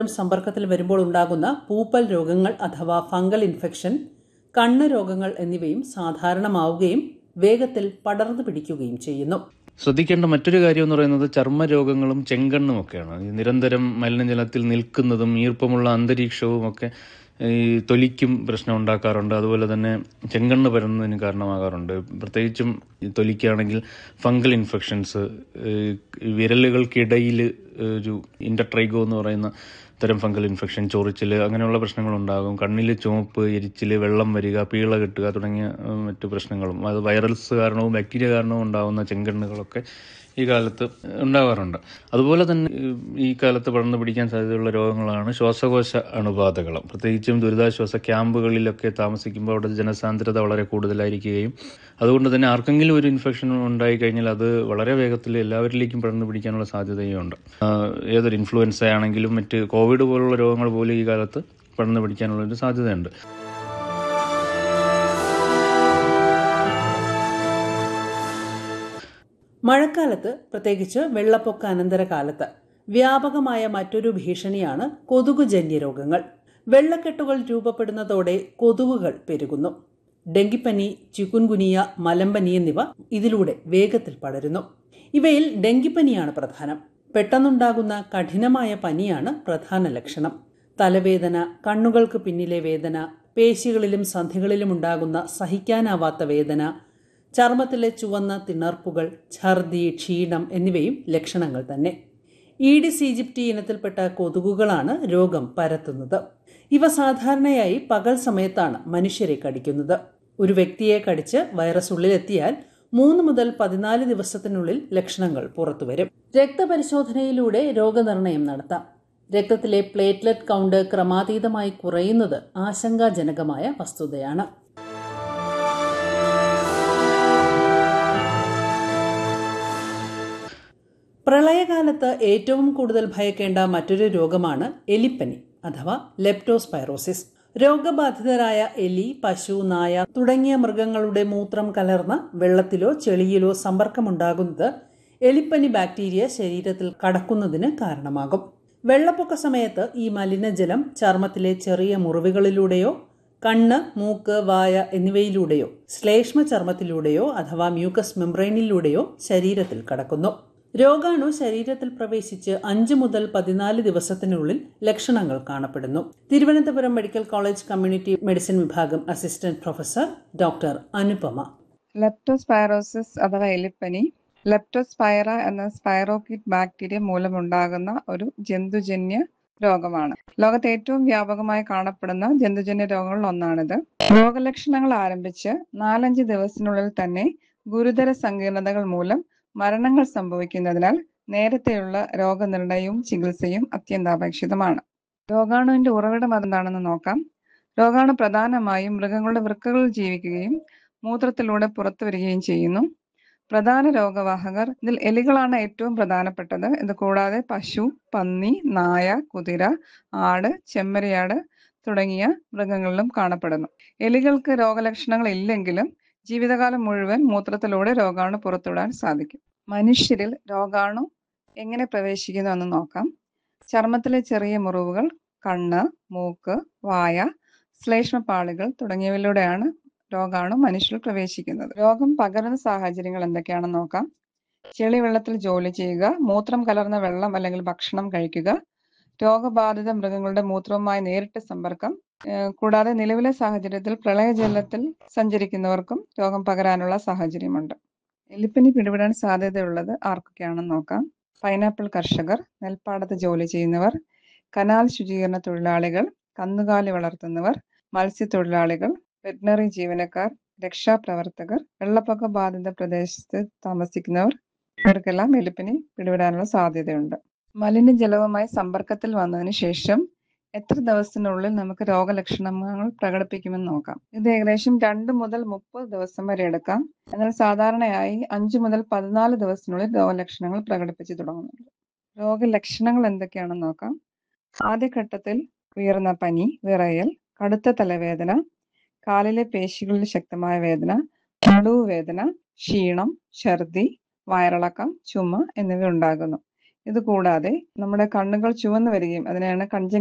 സമ്പർക്കത്തിൽ വരുമ്പോൾ ഉണ്ടാകുന്ന പൂപ്പൽ രോഗങ്ങൾ അഥവാ ഫംഗൽ ഇൻഫെക്ഷൻ കണ്ണ് രോഗങ്ങൾ എന്നിവയും സാധാരണമാവുകയും വേഗത്തിൽ പടർന്നു പിടിക്കുകയും ചെയ്യുന്നു ശ്രദ്ധിക്കേണ്ട മറ്റൊരു കാര്യം എന്ന് പറയുന്നത് ചർമ്മരോഗങ്ങളും ചെങ്കണ്ണും ഒക്കെയാണ് ഈ നിരന്തരം മലിനജലത്തിൽ നിൽക്കുന്നതും ഈർപ്പമുള്ള അന്തരീക്ഷവും ഒക്കെ ഈ തൊലിക്കും പ്രശ്നം ഉണ്ടാക്കാറുണ്ട് അതുപോലെ തന്നെ ചെങ്കണ്ണ് പരന്നതിന് കാരണമാകാറുണ്ട് പ്രത്യേകിച്ചും ഈ തൊലിക്കാണെങ്കിൽ ഫംഗൽ ഇൻഫെക്ഷൻസ് വിരലുകൾക്കിടയിൽ ഒരു ഇന്റർട്രൈഗോ എന്ന് പറയുന്ന തരം ഫംഗൽ ഇൻഫെക്ഷൻ ചൊറിച്ചിൽ അങ്ങനെയുള്ള പ്രശ്നങ്ങളുണ്ടാകും കണ്ണിൽ ചുവപ്പ് എരിച്ചിൽ വെള്ളം വരിക പീള കെട്ടുക തുടങ്ങിയ ഏഹ്, മറ്റു പ്രശ്നങ്ങളും അത് വൈറൽസ് കാരണവും ബാക്ടീരിയ കാരണവും ഉണ്ടാകുന്ന ചെങ്കണ്ണുകളൊക്കെ ഈ കാലത്ത് ഉണ്ടാകാറുണ്ട് അതുപോലെ തന്നെ ഏഹ്, ഈ കാലത്ത് പടർന്നു പിടിക്കാൻ സാധ്യതയുള്ള രോഗങ്ങളാണ് ശ്വാസകോശ അണുബാധകൾ പ്രത്യേകിച്ചും ദുരിതാശ്വാസ ക്യാമ്പുകളിലൊക്കെ താമസിക്കുമ്പോൾ അവിടെ ജനസാന്ദ്രത വളരെ കൂടുതലായിരിക്കുകയും അതുകൊണ്ട് തന്നെ ആർക്കെങ്കിലും ഒരു ഇൻഫെക്ഷൻ ഉണ്ടായി കഴിഞ്ഞാൽ അത് വളരെ വേഗത്തിൽ എല്ലാവരിലേക്കും പടർന്നു പിടിക്കാനുള്ള സാധ്യതയുണ്ട് ആഹ് ഏതൊരു ഇൻഫ്ലുവൻസ ആണെങ്കിലും മറ്റ് കോവിഡ് പോലുള്ള രോഗങ്ങൾ പോലും ഈ കാലത്ത് പടർന്നു പിടിക്കാനുള്ള ഒരു സാധ്യതയുണ്ട് മഴക്കാലത്ത് പ്രത്യേകിച്ച് വെള്ളപ്പൊക്ക അനന്തര കാലത്ത് വ്യാപകമായ മറ്റൊരു ഭീഷണിയാണ് കൊതുകുജന്യ രോഗങ്ങൾ വെള്ളക്കെട്ടുകൾ രൂപപ്പെടുന്നതോടെ കൊതുകുകൾ പെരുകുന്നു ഡെങ്കിപ്പനി ചിക്കുൻകുനിയ മലമ്പനി എന്നിവ ഇതിലൂടെ വേഗത്തിൽ പടരുന്നു ഇവയിൽ ഡെങ്കിപ്പനിയാണ് പ്രധാനം പെട്ടെന്നുണ്ടാകുന്ന കഠിനമായ പനിയാണ് പ്രധാന ലക്ഷണം തലവേദന കണ്ണുകൾക്ക് പിന്നിലെ വേദന പേശികളിലും സന്ധികളിലും ഉണ്ടാകുന്ന സഹിക്കാനാവാത്ത വേദന ചർമ്മത്തിലെ ചുവന്ന തിണർപ്പുകൾ ഛർദി ക്ഷീണം എന്നിവയും ലക്ഷണങ്ങൾ തന്നെ ഈഡിസ് ഈജിപ്റ്റി ഇനത്തിൽപ്പെട്ട കൊതുകുകളാണ് രോഗം പരത്തുന്നത് ഇവ സാധാരണയായി പകൽ സമയത്താണ് മനുഷ്യരെ കടിക്കുന്നത് ഒരു വ്യക്തിയെ കടിച്ച് വൈറസ് ഉള്ളിലെത്തിയാൽ മൂന്ന് മുതൽ പതിനാല് ദിവസത്തിനുള്ളിൽ ലക്ഷണങ്ങൾ പുറത്തുവരും രക്തപരിശോധനയിലൂടെ രോഗനിർണയം നടത്താം രക്തത്തിലെ പ്ലേറ്റ്ലെറ്റ് കൗണ്ട് ക്രമാതീതമായി കുറയുന്നത് ആശങ്കാജനകമായ വസ്തുതയാണ് പ്രളയകാലത്ത് ഏറ്റവും കൂടുതൽ ഭയക്കേണ്ട മറ്റൊരു രോഗമാണ് എലിപ്പനി അഥവാ ലെപ്റ്റോസ്പൈറോസിസ് രോഗബാധിതരായ എലി പശു നായ തുടങ്ങിയ മൃഗങ്ങളുടെ മൂത്രം കലർന്ന വെള്ളത്തിലോ ചെളിയിലോ സമ്പർക്കമുണ്ടാകുന്നത് എലിപ്പനി ബാക്ടീരിയ ശരീരത്തിൽ കടക്കുന്നതിന് കാരണമാകും വെള്ളപ്പൊക്ക സമയത്ത് ഈ മലിനജലം ചർമ്മത്തിലെ ചെറിയ മുറിവുകളിലൂടെയോ കണ്ണ് മൂക്ക് വായ എന്നിവയിലൂടെയോ ശ്ലേഷ്മ ചർമ്മത്തിലൂടെയോ അഥവാ മ്യൂക്കസ് മെംബ്രെയിനിലൂടെയോ ശരീരത്തിൽ കടക്കുന്നു രോഗാണു ശരീരത്തിൽ പ്രവേശിച്ച് അഞ്ച് മുതൽ പതിനാല് ദിവസത്തിനുള്ളിൽ ലക്ഷണങ്ങൾ കാണപ്പെടുന്നു Thiruvananthapuram medical college community medicine വിഭാഗം assistant professor doctor Anupama leptospirosis അഥവാ എലിപ്പനി ലെപ്റ്റോസ്പൈറ എന്ന സ്പൈറോക്കിറ്റ് ബാക്ടീരിയ മൂലമുണ്ടാകുന്ന ഒരു ജന്തുജന്യ രോഗമാണ് ലോകത്ത് ഏറ്റവും വ്യാപകമായി കാണപ്പെടുന്ന ജന്തുജന്യ രോഗങ്ങളിൽ ഒന്നാണിത് രോഗലക്ഷണങ്ങൾ ആരംഭിച്ച് നാലഞ്ച് ദിവസത്തിനുള്ളിൽ തന്നെ ഗുരുതര സങ്കീർണതകൾ മൂലം മരണങ്ങൾ സംഭവിക്കുന്നതിനാൽ നേരത്തെയുള്ള രോഗനിർണയവും ചികിത്സയും അത്യന്താപേക്ഷിതമാണ് രോഗാണുവിന്റെ ഉറവിടം എന്താണെന്ന് നോക്കാം രോഗാണു പ്രധാനമായും മൃഗങ്ങളുടെ വൃക്കകളിൽ ജീവിക്കുകയും മൂത്രത്തിലൂടെ പുറത്തു വരികയും ചെയ്യുന്നു പ്രധാന രോഗവാഹകർ ഇതിൽ എലികളാണ് ഏറ്റവും പ്രധാനപ്പെട്ടത് ഇത് കൂടാതെ പശു പന്നി നായ കുതിര ആട് ചെമ്മരിയാട് തുടങ്ങിയ മൃഗങ്ങളിലും കാണപ്പെടുന്നു എലികൾക്ക് രോഗലക്ഷണങ്ങൾ ഇല്ലെങ്കിലും ജീവിതകാലം മുഴുവൻ മൂത്രത്തിലൂടെ രോഗാണു പുറത്തുവിടാൻ സാധിക്കും മനുഷ്യരിൽ രോഗാണു എങ്ങനെ പ്രവേശിക്കുന്നു എന്ന് നോക്കാം ചർമ്മത്തിലെ ചെറിയ മുറിവുകൾ കണ്ണ് മൂക്ക് വായ ശ്ലേഷ്മപാളികൾ തുടങ്ങിയവയിലൂടെയാണ് രോഗാണു മനുഷ്യരിൽ പ്രവേശിക്കുന്നത് രോഗം പകരുന്ന സാഹചര്യങ്ങൾ എന്തൊക്കെയാണെന്ന് നോക്കാം ചെളി വെള്ളത്തിൽ ജോലി ചെയ്യുക മൂത്രം കലർന്ന വെള്ളം അല്ലെങ്കിൽ ഭക്ഷണം കഴിക്കുക രോഗബാധിത മൃഗങ്ങളുടെ മൂത്രവുമായി നേരിട്ട് സമ്പർക്കം ഏഹ് കൂടാതെ നിലവിലെ സാഹചര്യത്തിൽ പ്രളയജലത്തിൽ സഞ്ചരിക്കുന്നവർക്കും രോഗം പകരാനുള്ള സാഹചര്യമുണ്ട് എലിപ്പനി പിടിപെടാൻ സാധ്യതയുള്ളത് ആർക്കൊക്കെയാണെന്ന് നോക്കാം പൈനാപ്പിൾ കർഷകർ നെൽപ്പാടത്ത് ജോലി ചെയ്യുന്നവർ കനാൽ ശുചീകരണ തൊഴിലാളികൾ കന്നുകാലി വളർത്തുന്നവർ മത്സ്യത്തൊഴിലാളികൾ വെറ്റിനറി ജീവനക്കാർ രക്ഷാപ്രവർത്തകർ വെള്ളപ്പൊക്ക ബാധിത പ്രദേശത്ത് താമസിക്കുന്നവർ ഇവർക്കെല്ലാം എലിപ്പനി പിടിപെടാനുള്ള സാധ്യതയുണ്ട് മലിനജലവുമായി സമ്പർക്കത്തിൽ വന്നതിന് ശേഷം എത്ര ദിവസത്തിനുള്ളിൽ നമുക്ക് രോഗലക്ഷണങ്ങൾ പ്രകടിപ്പിക്കുമെന്ന് നോക്കാം ഇത് ഏകദേശം രണ്ട് മുതൽ മുപ്പത് ദിവസം വരെ എടുക്കാം എന്നാൽ സാധാരണയായി അഞ്ചു മുതൽ പതിനാല് ദിവസത്തിനുള്ളിൽ രോഗലക്ഷണങ്ങൾ പ്രകടിപ്പിച്ചു തുടങ്ങുന്നുണ്ട് രോഗലക്ഷണങ്ങൾ എന്തൊക്കെയാണെന്ന് നോക്കാം ആദ്യഘട്ടത്തിൽ ഉയർന്ന പനി വിറയൽ കടുത്ത തലവേദന കാലിലെ പേശികളിൽ ശക്തമായ വേദന നടുവ് വേദന ക്ഷീണം ഛർദി വയറിളക്കം ചുമ എന്നിവ ഉണ്ടാകുന്നു ഇത് കൂടാതെ നമ്മുടെ കണ്ണുകൾ ചുവന്നു വരികയും അതിനെയാണ്